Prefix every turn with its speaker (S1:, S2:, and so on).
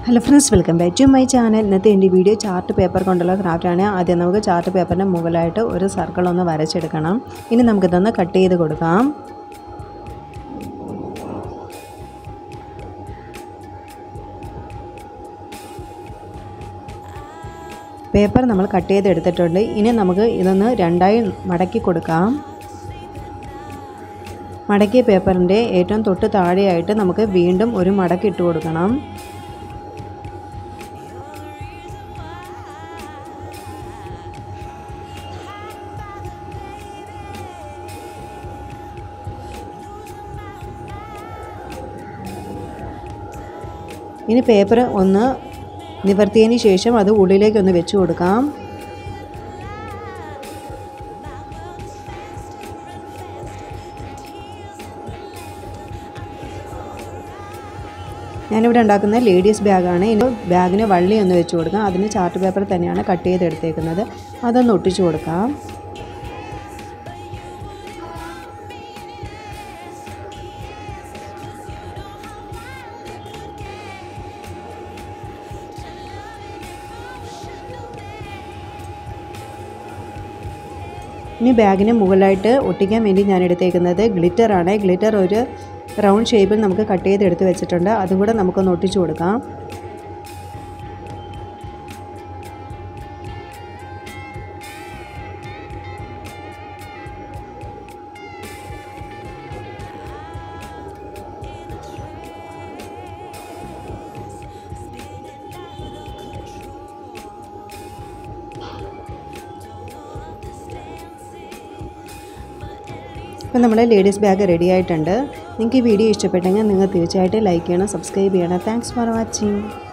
S1: hello friends welcome back to my channel ഇന്നത്തെ എൻ്റെ video chart paper കൊണ്ടുള്ള ക്രാഫ്റ്റാണ് ആദ്യം നമുക്ക് ചാർട്ട് പേപ്പറിൻ്റെ മുകളിലായിട്ട് ഒരു സർക്കിൾ ഒന്ന് വരച്ചെടുക്കണം ഇനി നമുക്കിതൊന്ന് കട്ട് ചെയ്ത് കൊടുക്കാം പേപ്പർ നമ്മൾ കട്ട് ചെയ്തെടുത്തിട്ടുണ്ട് ഇനി നമുക്ക് ഇതൊന്ന് രണ്ടായി മടക്കി കൊടുക്കാം മടക്കിയ പേപ്പറിൻ്റെ ഏറ്റവും തൊട്ട് താഴെയായിട്ട് നമുക്ക് വീണ്ടും ഒരു മടക്കി ഇട്ട് കൊടുക്കണം ഇനി പേപ്പർ ഒന്ന് നിവർത്തിയതിന് ശേഷം അത് ഉള്ളിലേക്ക് ഒന്ന് വെച്ച് കൊടുക്കാം ഞാനിവിടെ ഉണ്ടാക്കുന്ന ലേഡീസ് ബാഗാണ് ഇനി ബാഗിന് വള്ളി ഒന്ന് വെച്ച് കൊടുക്കാം അതിന് ചാർട്ട് പേപ്പർ തന്നെയാണ് കട്ട് ചെയ്തെടുത്തേക്കുന്നത് അതൊന്ന് ഒട്ടിച്ചു കൊടുക്കാം ഇനി ബാഗിന് മുകളിലായിട്ട് ഒട്ടിക്കാൻ വേണ്ടി ഞാൻ എടുത്തേക്കുന്നത് ഗ്ലിറ്ററാണ് ഗ്ലിറ്റർ ഒരു റൗണ്ട് ഷേപ്പിൽ നമുക്ക് കട്ട് ചെയ്ത് എടുത്ത് വെച്ചിട്ടുണ്ട് അതും കൂടെ നമുക്കൊന്ന് ഒട്ടിച്ചു കൊടുക്കാം അപ്പോൾ നമ്മുടെ ലേഡീസ് ബാഗ് റെഡി ആയിട്ടുണ്ട് നിങ്ങൾക്ക് ഈ വീഡിയോ ഇഷ്ടപ്പെട്ടെങ്കിൽ നിങ്ങൾ തീർച്ചയായിട്ടും ലൈക്ക് ചെയ്യണം സബ്സ്ക്രൈബ് ചെയ്യണം താങ്ക്സ് ഫോർ വാച്ചിങ്